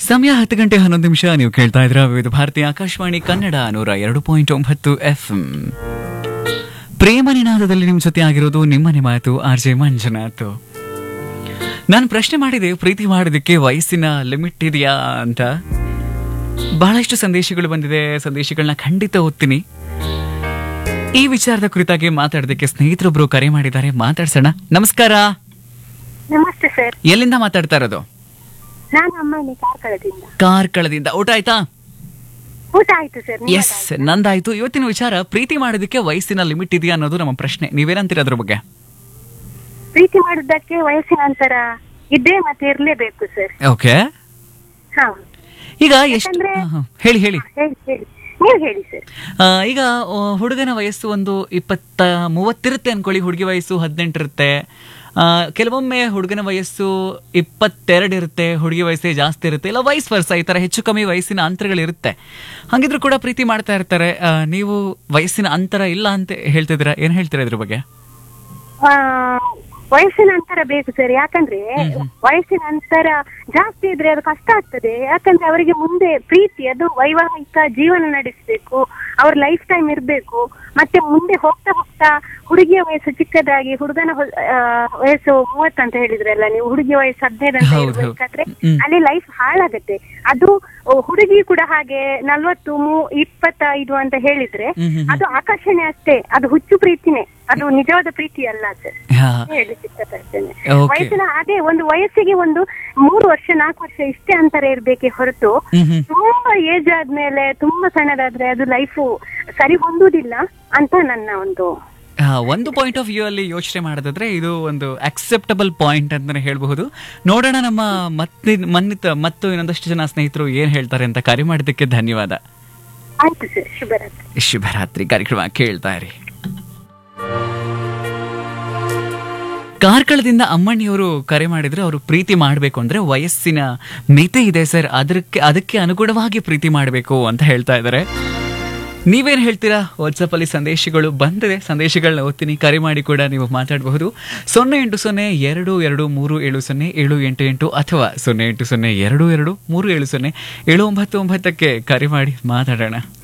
ಸಮಯ ಹತ್ತು ಗಂಟೆ ಹನ್ನೊಂದು ನಿಮಿಷ ನೀವು ಕೇಳ್ತಾ ಇದ್ರ ವಿವಿಧ ಭಾರತಿ ಆಕಾಶವಾಣಿ ಕನ್ನಡ ನೂರ ಎರಡು ಪಾಯಿಂಟ್ ಒಂಬತ್ತು ಎಫ್ ಪ್ರೇಮ ನಿನಾದದಲ್ಲಿ ನಿಮ್ಮ ಜೊತೆ ಆಗಿರೋದು ನಿಮ್ಮನೆ ಮಾತು ಆರ್ ಜೆ ಮಂಜುನಾಥ್ ನಾನು ಪ್ರಶ್ನೆ ಮಾಡಿದೆ ಪ್ರೀತಿ ಮಾಡೋದಕ್ಕೆ ವಯಸ್ಸಿನ ಲಿಮಿಟ್ ಇದೆಯಾ ಅಂತ ಬಹಳಷ್ಟು ಸಂದೇಶಗಳು ಬಂದಿದೆ ಸಂದೇಶಗಳನ್ನ ಖಂಡಿತ ಓದ್ತೀನಿ ಈ ವಿಚಾರದ ಕುರಿತಾಗಿ ಮಾತಾಡೋದಕ್ಕೆ ಸ್ನೇಹಿತರೊಬ್ರು ಕರೆ ಮಾಡಿದ್ದಾರೆ ಮಾತಾಡ್ಸೋಣ ನಮಸ್ಕಾರ ನಮಸ್ತೆ ಸರ್ ಎಲ್ಲಿಂದ ಮಾತಾಡ್ತಾ ಇರೋದು ನಾನು ಅಮ್ಮನಿ ಕಾರ್ಕಳದಿಂದ ಕಾರ್ಕಳದಿಂದ ಊಟ ಆಯ್ತಾ ಊಟ ಆಯ್ತು ಸರ್ ಎಸ್ ನಂದಾಯ್ತು ಇವತ್ತಿನ ವಿಚಾರ ಪ್ರೀತಿ ಮಾಡೋದಕ್ಕೆ ವಯಸ್ಸಿನ ಲಿಮಿಟ್ ಇದೆಯಾ ಅನ್ನೋದು ನಮ್ಮ ಪ್ರಶ್ನೆ ನೀವೇನಂತೀರ ಅದ್ರ ಬಗ್ಗೆ ಪ್ರೀತಿ ಮಾಡುವುದಕ್ಕೆ ವಯಸ್ಸಿನ ಅಂತರ ಇದ್ದೇ ಮತ್ತೆ ಇರ್ಲೇಬೇಕು ಸರ್ ಓಕೆ ಹಾ ಈಗ ಎಷ್ಟು ಯಾಕಂದ್ರೆ- ಹಾ, ಹಾ. ಹೇಳಿ ಹೇಳಿ ಹೇಳಿ ಹೇಳಿ ನೀವು ಹೇಳಿ ಸರ್ ಆ, ಈಗ ಆ, ಹುಡುಗನ ವಯಸ್ಸು ಒಂದು ಇಪ್ಪತ್ತ ಮೂವತ್ತಿರುತ್ತೆ ಅನ್ಕೊಳ್ಳಿ ಹುಡುಗಿ ವಯಸ್ಸು ಹದಿನೆಂಟಿರುತ್ತೆ ಆ, ಕೆಲವೊಮ್ಮೆ ಹುಡುಗನ ವಯಸ್ಸು ಇಪ್ಪತ್ತೆರಡು ಇರುತ್ತೆ ಹುಡುಗಿ ವಯಸ್ಸೇ ಜಾಸ್ತಿ ಇರುತ್ತೆ ಇಲ್ಲ ವಯಸ್ಸು ವರ್ಷ ಈ ತರ ಹೆಚ್ಚು ಕಮ್ಮಿ ವಯಸ್ಸಿನ ಅಂತರಗಳಿರುತ್ತೆ ಹಂಗಿದ್ರು ಕೂಡ ಪ್ರೀತಿ ಮಾಡ್ತಾ ಇರ್ತಾರೆ ಆ, ನೀವು ವಯಸ್ಸಿನ ಅಂತರ ಇಲ್ಲ ಅಂತ ಹೇಳ್ತಿದ್ದೀರಾ ಏನ್ ಹೇಳ್ತೀರಾ ಇದ್ರ ಬಗ್ಗೆ ಆ, ವಯಸ್ಸಿನ ಅಂತರ ಬೇಕು ಸರ್ ಯಾಕಂದ್ರೆ ವಯಸ್ಸಿನ ಅಂತರ ಜಾಸ್ತಿ ಇದ್ರೆ ಅದು ಕಷ್ಟ ಆಗ್ತದೆ ಯಾಕಂದ್ರೆ ಅವರಿಗೆ ಮುಂದೆ ಪ್ರೀತಿ ಅದು ವೈವಾಹಿಕ ಜೀವನ ನಡೆಸಬೇಕು ಅವ್ರ ಲೈಫ್ ಟೈಮ್ ಇರ್ಬೇಕು ಮತ್ತೆ ಮುಂದೆ ಹೋಗ್ತಾ ಹೋಗ್ತಾ ಹುಡುಗಿಯ ವಯಸ್ಸು ಚಿಕ್ಕದಾಗಿ ಹುಡುಗನ ಹೊ- ಆ, ವಯಸ್ಸು ಮೂವತ್ತು ಅಂತ ಹೇಳಿದ್ರಲ್ಲ ನೀವು ಹುಡುಗಿ ವಯಸ್ಸು ಹದಿನೈದು ಅಂತ ಹೌದು, ಹೌದು. ಇರ್ಬೇಕಾದ್ರೆ ಹ್ಮ್. ಅಲ್ಲಿ ಲೈಫ್ ಹಾಳಾಗತ್ತೆ ಅದು ಓ, ಹುಡುಗಿ ಕೂಡ ಹಾಗೆ ನಲ್ವತ್ತು ಮೂ- ಇಪ್ಪತ್ತೈದು ಅಂತ ಹೇಳಿದ್ರೆ ಹ್ಮ್, ಹ್ಮ್, ಹ್ಮ್. ಅದು ಆಕರ್ಷಣೆ ಅಷ್ಟೇ ಅದು ಹುಚ್ಚು ಪ್ರೀತಿನೇ ಅದು ನಿಜವಾದ ಪ್ರೀತಿ ಅಲ್ಲ ಸರ್ ಹಾ. ಹೇಳಲಿಕ್ಕೆ ಇಷ್ಟಪಡ್ತೇನೆ Okay. ವಯಸ್ಸಿನ ಅದೇ ಒಂದು ವಯಸ್ಸಿಗೆ ಒಂದು ಮೂರು ವರ್ಷ ನಾಲ್ಕು ವರ್ಷ ಇಷ್ಟೇ ಅಂತರ ಇರ್ಬೇಕೆ ಹೊರತು ಹ್ಮ್ ಹ್ಮ್ ತುಂಬಾ ಏಜ್ ಆದ್ಮೇಲೆ ತುಂಬಾ ಸಣ್ಣದಾದ್ರೆ ಅದು ಲೈಫು ಸರಿ ಹೊಂದುದಿಲ್ಲ ಅಂತ ನನ್ನ ಒಂದು ಆ, ಒಂದು ಪಾಯಿಂಟ್ ಆಫ್ ವ್ಯೂ ಅಲ್ಲಿ ಯೋಚನೆ ಮಾಡೋದಾದ್ರೆ ಇದು ಒಂದು ಅಕ್ಸೆಪ್ಟಬಲ್ ಪಾಯಿಂಟ್ ಅಂತಾನೆ ಹೇಳಬಹುದು ನೋಡೋಣ ನಮ್ಮ ಮತ್ತೆ ಮನ್ನಿತ ಮತ್ತು ಇನ್ನೊಂದಷ್ಟು ಜನ ಸ್ನೇಹಿತರು ಏನ್ ಹೇಳ್ತಾರೆ ಅಂತ ಕರೆ ಮಾಡಿದ್ದಕ್ಕೆ ಧನ್ಯವಾದ ಆಯ್ತು ಸರ್ ಶುಭರಾತ್ರಿ ಶುಭರಾತ್ರಿ ಕಾರ್ಯಕ್ರಮ ಕೇಳ್ತಾ ಇರಿ ಕಾರ್ಕಳದಿಂದ ಅಮ್ಮಣ್ಣಿಯವರು ಕರೆ ಮಾಡಿದ್ರೆ ಅವರು ಪ್ರೀತಿ ಮಾಡಬೇಕು ಅಂದ್ರೆ ವಯಸ್ಸಿನ ಮಿತಿ ಇದೆ ಸರ್ ಅದಕ್ಕೆ ಅದಕ್ಕೆ ಅನುಗುಣವಾಗಿ ಪ್ರೀತಿ ಮಾಡಬೇಕು ಅಂತ ಹೇಳ್ತಾ ಇದ್ದಾರೆ ನೀವೇನು ಹೇಳ್ತೀರಾ ವಾಟ್ಸಪ್ ಅಲ್ಲಿ ಸಂದೇಶಗಳು ಬಂದಿದೆ ಸಂದೇಶಗಳನ್ನ ಓದ್ತೀನಿ ಕರೆ ಮಾಡಿ ಕೂಡ ನೀವು ಮಾತಾಡಬಹುದು ಸೊನ್ನೆ ಎಂಟು ಸೊನ್ನೆ ಎರಡು ಎರಡು ಮೂರು ಏಳು ಸೊನ್ನೆ ಏಳು ಎಂಟು ಎಂಟು ಅಥವಾ ಸೊನ್ನೆ ಎಂಟು ಸೊನ್ನೆ ಎರಡು ಎರಡು ಮೂರು ಏಳು ಸೊನ್ನೆ ಏಳು ಒಂಬತ್ತು ಒಂಬತ್ತಕ್ಕೆ ಕರೆ ಮಾಡಿ ಮಾತಾಡೋಣ